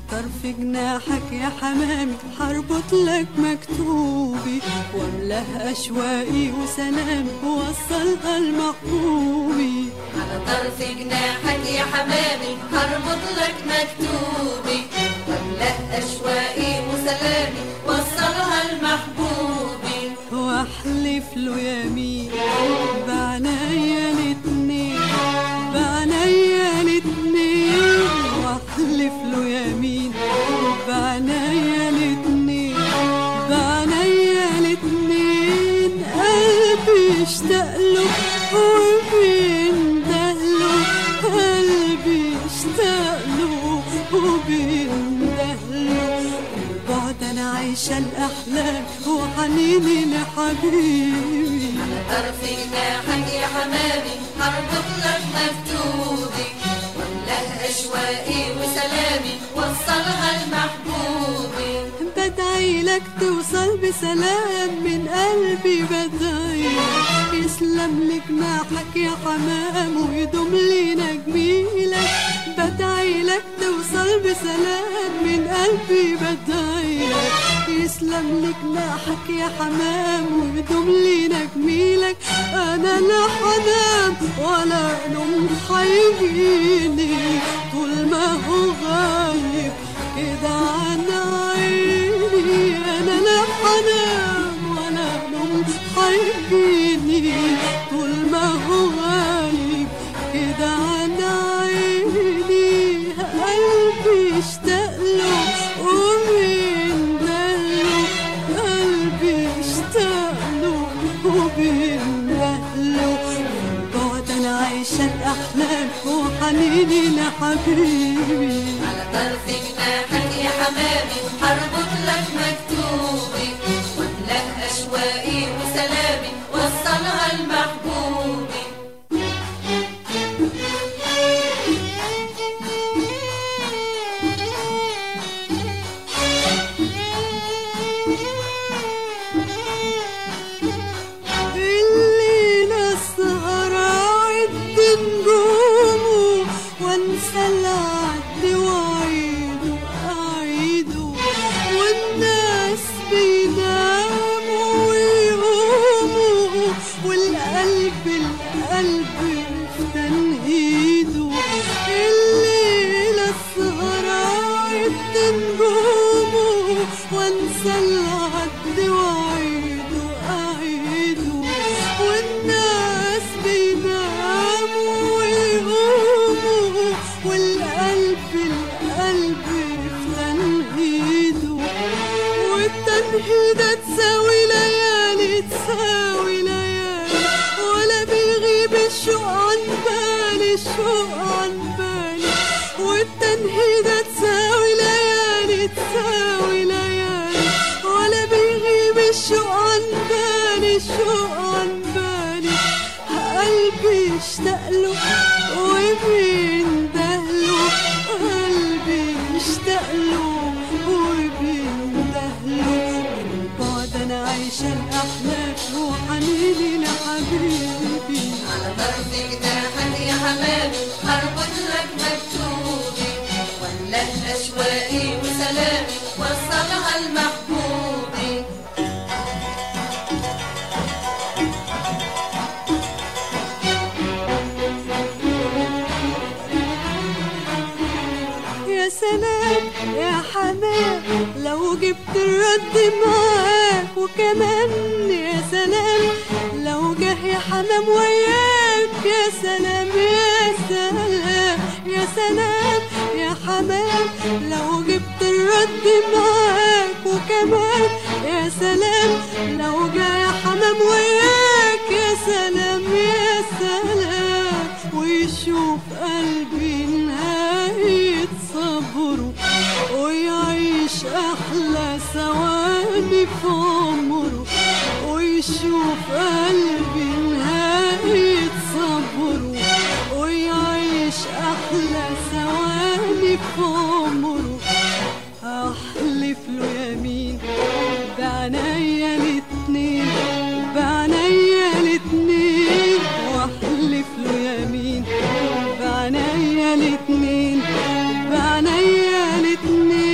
طرف جناحك يا حمامي هربط لك مكتوبي واملاه اشواقي وسلامي ووصلها لمحبوبي على طرف جناحك يا حمامي هربط لك مكتوبي واملأ أشواقي وسلامي وصلها لمحبوبي واحلف له يمين بعنايا الاتنين بعنايا الاتنين واحلف له يمين بعنايا الاتنين بعنايا الاتنين قلبي اشتاق له وبينده له قلبي اشتاق له وبينده له بعد انا عايشه الاحلام وحنيني لحبيبي على طرف جناحك يا حمامي هربط لك مكتوبي واملأ أشواقي وسلامي وصلها لمحبوبي بدعي لك توصل بسلام من قلبي بدعي يسلم لك جناحك يا حمام ويدوم لينا جميلك بدعي لك توصل بسلام من قلبي بدعي لك يسلم لك جناحك يا حمام ويدوم لينا جميلك انا لا حنام ولا نوم حيجيني طول ما هو غايب كده عن عيني انا لا حنام ولا نوم حيجيني طول ما هو غايب كده عن عيني قلبي اشتاق له ومين له قلبي اشتاق له وبين له بعد انا عايشه الاحلام وحنيني لحبيبي على طرف جناحك يا حمامي هربط لك مكتوبي واملأ أشواقي وسلامي وصلها لمحبوبي الليلة السهرة عد نجومه وانسى العد واعيده اعيده والناس بيناموا ويقوموا والقلب القلب في تنهيده الليلة السهرة عد نجومه وانسى العد واعيده اعيده والناس بيناموا ويقوموا والقلب القلب في تنهيده والتنهيدة تساوي ليالي تساوي ليالي ولا بيغيب الشوق عن بالي الشوق عن بالي والتنهيدة تساوي ليالي تساوي ليالي ولا بيغيب الشوق عن بالي الشوق عن بالي قلبي اشتاق له وبينده له قلبي اشتاق له وبينده له بعد انا عايشه الاحلام وحنيني لحبيبي على طرف جناحك يا حمامي هربط لك مكتوبي واملأ أشواقي وسلامي وصلها لمحبوبي يا سلام يا حمام لو جبت الرد معاك وكمان يا سلام لو جه يا حمام وياك يا سلام يا سلام يا سلام يا حمام لو جبت الرد معاك وكمان يا سلام لو جه يا حمام وياك يا سلام يا سلام ويشوف قلبي نهاية صبره ويعيش أحلى ثواني في عمره ويشوف قلبي نهاية صبره ويعيش أحلى ثواني في عمره أحلف له يمين بعنايا الاتنين بعنايا الاتنين واحلف له يمين بعنايا الاتنين بعنايا الاتنين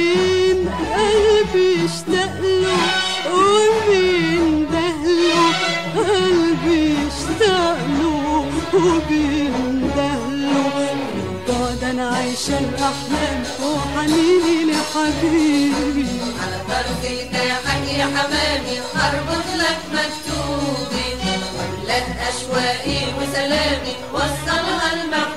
عشان أحلام وحنيني لحبيبي على طرف جناحك يا حمامي اربط لك مكتوبي واملأ اشواقي وسلامي وصلها المحبوبي